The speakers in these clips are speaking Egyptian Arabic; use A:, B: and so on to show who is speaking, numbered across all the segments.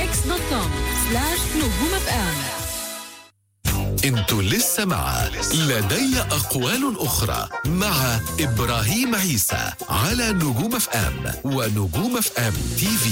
A: ميكس دوت كوم سلاش نجوم اف ام
B: انتوا لسه مع لدي أقوال أخرى مع إبراهيم عيسى على نجوم اف ام ونجوم اف ام تي في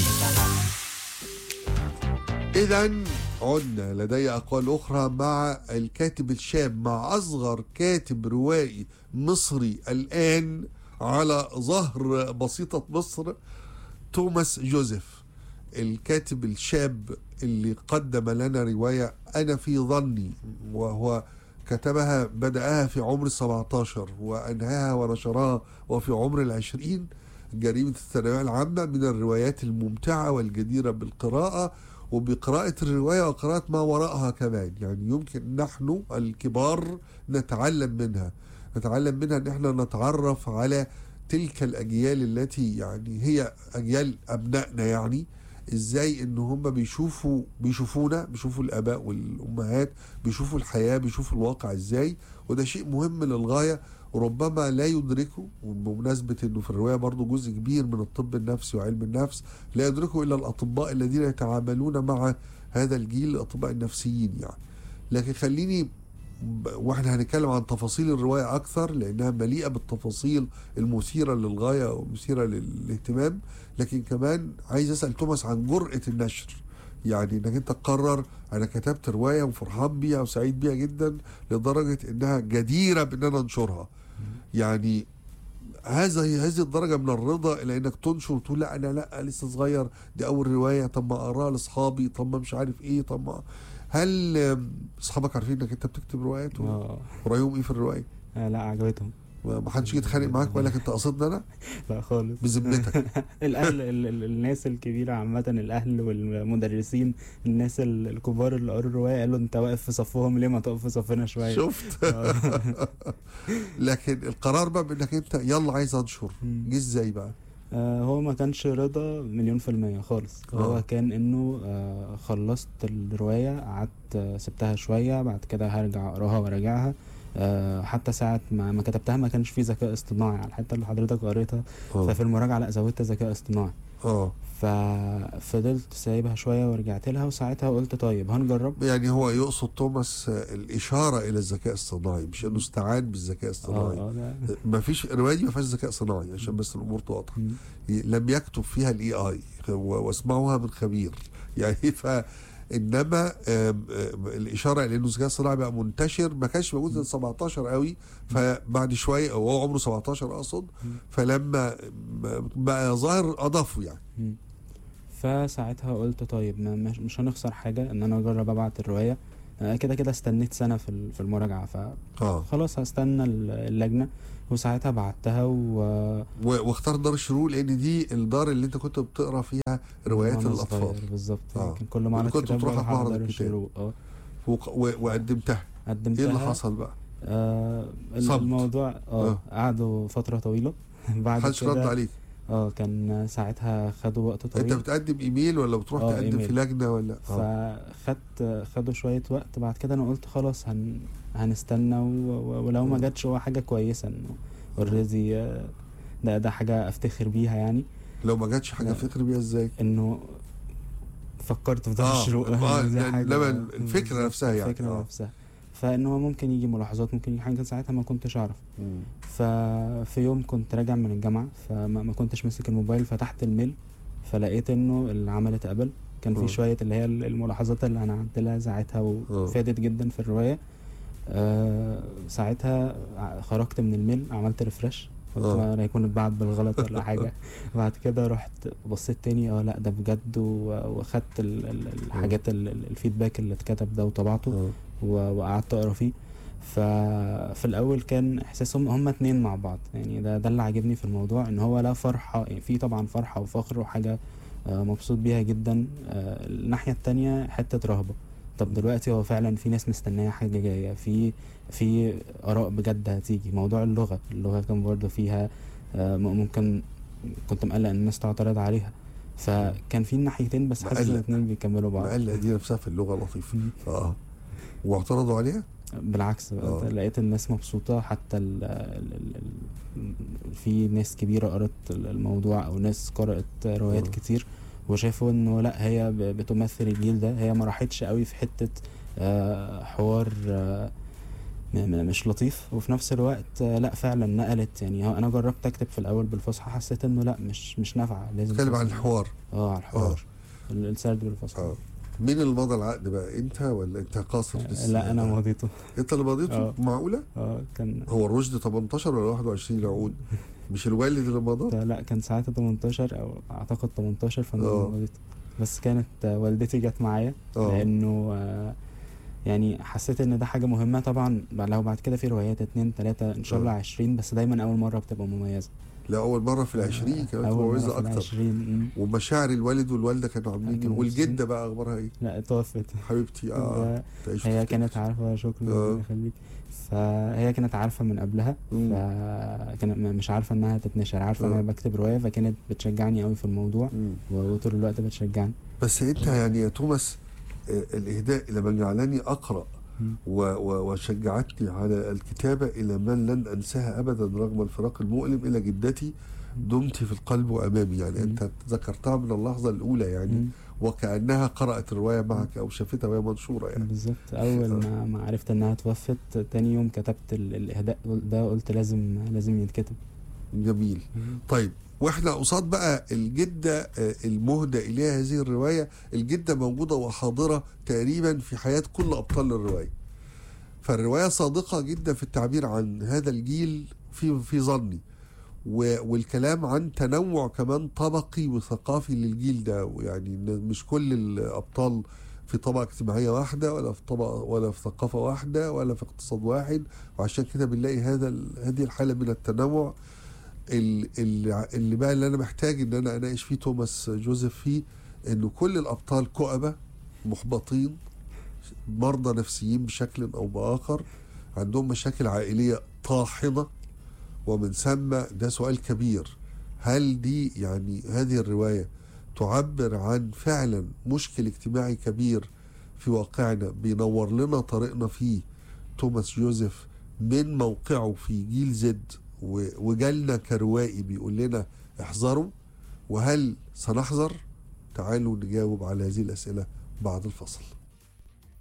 C: إذا عدنا لدي أقوال أخرى مع الكاتب الشاب مع أصغر كاتب روائي مصري الآن على ظهر بسيطة مصر توماس جوزيف الكاتب الشاب اللي قدم لنا رواية أنا في ظني وهو كتبها بدأها في عمر 17 وأنهاها ونشرها وفي عمر العشرين جريمة الثانوية العامة من الروايات الممتعة والجديرة بالقراءة وبقراءة الرواية وقراءة ما وراءها كمان يعني يمكن نحن الكبار نتعلم منها نتعلم منها ان احنا نتعرف على تلك الاجيال التي يعني هي اجيال ابنائنا يعني ازاي ان هم بيشوفوا بيشوفونا بيشوفوا الاباء والامهات بيشوفوا الحياه بيشوفوا الواقع ازاي وده شيء مهم للغايه وربما لا يدركه وبمناسبة انه في الرواية برضو جزء كبير من الطب النفسي وعلم النفس لا يدركه الا الاطباء الذين يتعاملون مع هذا الجيل الاطباء النفسيين يعني لكن خليني ب- واحنا هنتكلم عن تفاصيل الرواية اكثر لانها مليئة بالتفاصيل المثيرة للغاية ومثيرة للاهتمام لكن كمان عايز اسأل توماس عن جرأة النشر يعني انك انت تقرر انا كتبت روايه وفرحان بيها وسعيد بيها جدا لدرجه انها جديره بان انا انشرها يعني هذا هذه الدرجه من الرضا الى انك تنشر وتقول لا انا لا لسه صغير دي اول روايه طب ما اقراها لاصحابي طب ما مش عارف ايه طب ما هل آم، اصحابك عارفين انك انت بتكتب روايات و-
D: اه
C: ورايهم ايه في الروايه؟
D: آه، لا عجبتهم
C: ما ما حدش يجي يتخانق معاك وقال لك انت قصدني انا
D: لا خالص
C: بذمتك
D: الاهل ال- ال- الناس الكبيره عامه الاهل والمدرسين الناس ال- الكبار اللي قروا الروايه قالوا انت واقف في صفهم ليه ما تقف في صفنا شويه
C: شفت
D: آه.
C: لكن القرار بقى بانك انت يلا عايز انشر
D: مم.
C: جه ازاي بقى؟
D: آه، هو ما كانش رضا مليون في المية خالص
C: آه.
D: هو كان انه آه، خلصت الرواية قعدت آه، سبتها شوية بعد كده هرجع اقراها وراجعها آه، حتى ساعة ما ما كتبتها ما كانش فيه ذكاء اصطناعي على الحتة اللي حضرتك قريتها
C: اه
D: ففي المراجعة لا زودت ذكاء اصطناعي
C: اه
D: ففضلت سايبها شوية ورجعت لها وساعتها قلت طيب هنجرب
C: يعني هو يقصد توماس آه، الإشارة إلى الذكاء الصناعي مش إنه استعان بالذكاء
D: اه
C: الصناعي
D: اه ده
C: ما فيش الرواية دي ما فيهاش ذكاء صناعي عشان بس الأمور توضح
D: مم.
C: لم يكتب فيها الاي اي واسمعوها من خبير يعني ف انما آم، آم، الاشاره الى انه الذكاء الصناعي بقى منتشر ما كانش موجود من 17 قوي فبعد شويه وهو عمره 17 اقصد فلما بقى ظاهر اضافوا يعني
D: مم. فساعتها قلت طيب ما مش, مش هنخسر حاجة ان انا اجرب ابعت الرواية آه، كده كده استنيت سنة في ال- في المراجعة
C: اه
D: فخلاص هستنى ال- اللجنة وساعتها بعتها و
C: و- واختار دار الشروق لان دي الدار اللي انت كنت بتقرا فيها روايات
D: وأنا
C: الاطفال
D: صغير بالظبط
C: آه.
D: يمكن كل ما
C: اللي
D: عملت
C: كنت
D: كتاب
C: بتروح
D: بروح
C: معرض
D: أحضر
C: الكتاب.
D: الشروق اه
C: وق- و- وقدمتها
D: قدمتها
C: ايه اللي حصل بقى؟
D: آه ال-
C: صمت.
D: الموضوع اه
C: آه.
D: قعدوا فترة طويلة بعد
C: محدش رد
D: كده
C: عليك
D: اه كان ساعتها خدوا وقت
C: انت
D: طويل
C: بتقدم ايميل ولا بتروح
D: آه،
C: تقدم
D: إيميل.
C: في لجنه ولا اه
D: فخدت خدوا شوية وقت بعد كده انا قلت خلاص هن هنستنى و... و... ولو ما
C: آه.
D: جاتش هو حاجة كويسة انه اوريدي ده ده حاجة افتخر بيها يعني
C: لو ما جاتش حاجه
D: لا.
C: فكر بيها ازاي؟
D: انه فكرت في ده
C: آه،
D: الشروق
C: آه،
D: دي
C: لأن-
D: حاجة-
C: لما
D: آه،
C: الفكرة
D: بالظبط،
C: نفسها يعني،
D: الفكرة
C: آه.
D: نفسها فانه هو ممكن يجي ملاحظات ممكن يجي حاجة ساعتها ما كنتش اعرف ففي يوم كنت راجع من الجامعة فما ما كنتش ماسك الموبايل فتحت الميل فلقيت انه العمل اتقبل كان
C: آه.
D: في شوية اللي هي الملاحظات اللي انا عدلها ساعتها
C: آه.
D: وفادت جدا في الرواية آه ساعتها ع- خرجت من الميل عملت ريفرش قلت
C: آه.
D: ما يكون اتبعت بالغلط ولا حاجة بعد كده رحت بصيت تاني اه لا ده بجد و- واخدت ال- ال- الحاجات ال- ال- الفيدباك اللي اتكتب ده وطبعته
C: اه
D: و- وقعدت اقرا فيه ففي الاول كان احساسهم هما اتنين مع بعض يعني ده ده اللي عاجبني في الموضوع ان هو لا فرحه يعني في طبعا فرحه وفخر وحاجه آه، مبسوط بيها جدا آه، الناحيه التانية حته رهبه طب دلوقتي هو فعلا في ناس مستنيه حاجه جايه في في اراء بجد هتيجي موضوع اللغه اللغه كان برضه فيها آه، م- ممكن كنت مقلق ان الناس تعترض عليها فكان في الناحيتين بس حاسس
C: مقلق.
D: الاتنين بيكملوا بعض
C: المقلة دي نفسها في اللغه لطيفه
D: مم.
C: اه واعترضوا عليها؟
D: بالعكس
C: آه.
D: لقيت الناس مبسوطة حتى ال ال ال ال في ناس كبيرة قرأت الموضوع أو ناس قرأت روايات
C: آه.
D: كتير وشافوا انه لا هي ب- بتمثل الجيل ده هي ما راحتش قوي في حته آه، حوار آه، م- م- مش لطيف وفي نفس الوقت آه، لا فعلا نقلت يعني هو انا جربت اكتب في الاول بالفصحى حسيت انه لا مش مش نافعه لازم
C: اتكلم عن
D: فصحى.
C: الحوار
D: اه على الحوار ال- السرد بالفصحى
C: اه مين اللي مضى العقد بقى انت ولا انت قاصر
D: آه،
C: لسه
D: لا انا ماضيته
C: انت اللي مضيته
D: آه.
C: معقوله
D: اه كان
C: هو الرشد 18 ولا 21 العقود مش الوالد اللي مضى
D: ده لا كان ساعتها 18 او اعتقد 18 فانا
C: آه.
D: اللي ماضيته بس كانت آه، والدتي جت معايا
C: اه
D: لانه آه، يعني حسيت ان ده حاجه مهمه طبعا لو بعد كده في روايات اتنين تلاته ان شاء الله
C: آه.
D: عشرين بس دايما اول مره بتبقى مميزه
C: لاول مره في العشرين كمان
D: اول مره
C: مميزه
D: في
C: اكتر
D: العشرين مم.
C: ومشاعر الوالد والوالده كانوا عاملين
D: كانوا
C: والجده بقى اخبارها ايه؟
D: لا توفت
C: حبيبتي اه
D: و-
C: تعيش
D: هي
C: وتفتكر.
D: كانت عارفه شكرا
C: آه.
D: ربنا يخليك فهي كانت عارفه من قبلها
C: مم.
D: فكانت م- مش عارفه انها تتنشر عارفه ان
C: آه.
D: انا بكتب روايه فكانت بتشجعني قوي في الموضوع
C: مم.
D: وطول الوقت بتشجعني
C: بس انت يعني يا توماس آه، الاهداء لما جعلني اقرا
D: مم.
C: و- و- وشجعتني على الكتابه الى من لن انساها ابدا رغم الفراق المؤلم الى جدتي دمت في القلب وامامي يعني
D: مم.
C: انت ذكرتها من اللحظه الاولى يعني
D: مم.
C: وكانها قرات الروايه معك او شافتها وهي منشوره يعني
D: بالظبط اول ما ما عرفت انها توفت تاني يوم كتبت ال- الاهداء ده قلت لازم لازم يتكتب
C: جميل طيب واحنا قصاد بقى الجده آه، المهدى اليها هذه الروايه الجده موجوده وحاضره تقريبا في حياه كل ابطال الروايه فالروايه صادقه جدا في التعبير عن هذا الجيل في في ظني و- والكلام عن تنوع كمان طبقي وثقافي للجيل ده ويعني إن مش كل الابطال في طبقه اجتماعيه واحده ولا في طبقه ولا في ثقافه واحده ولا في اقتصاد واحد وعشان كده بنلاقي هذا ال- هذه الحاله من التنوع ال- ال- اللي بقى اللي انا محتاج ان انا اناقش فيه توماس جوزيف فيه انه كل الابطال كؤبه محبطين مرضى نفسيين بشكل او باخر عندهم مشاكل عائليه طاحنه ومن ثم ده سؤال كبير هل دي يعني هذه الروايه تعبر عن فعلا مشكل اجتماعي كبير في واقعنا بينور لنا طريقنا فيه توماس جوزيف من موقعه في جيل زد و- وجالنا كروائي بيقول لنا احذروا وهل سنحذر تعالوا نجاوب على هذه الأسئلة بعد الفصل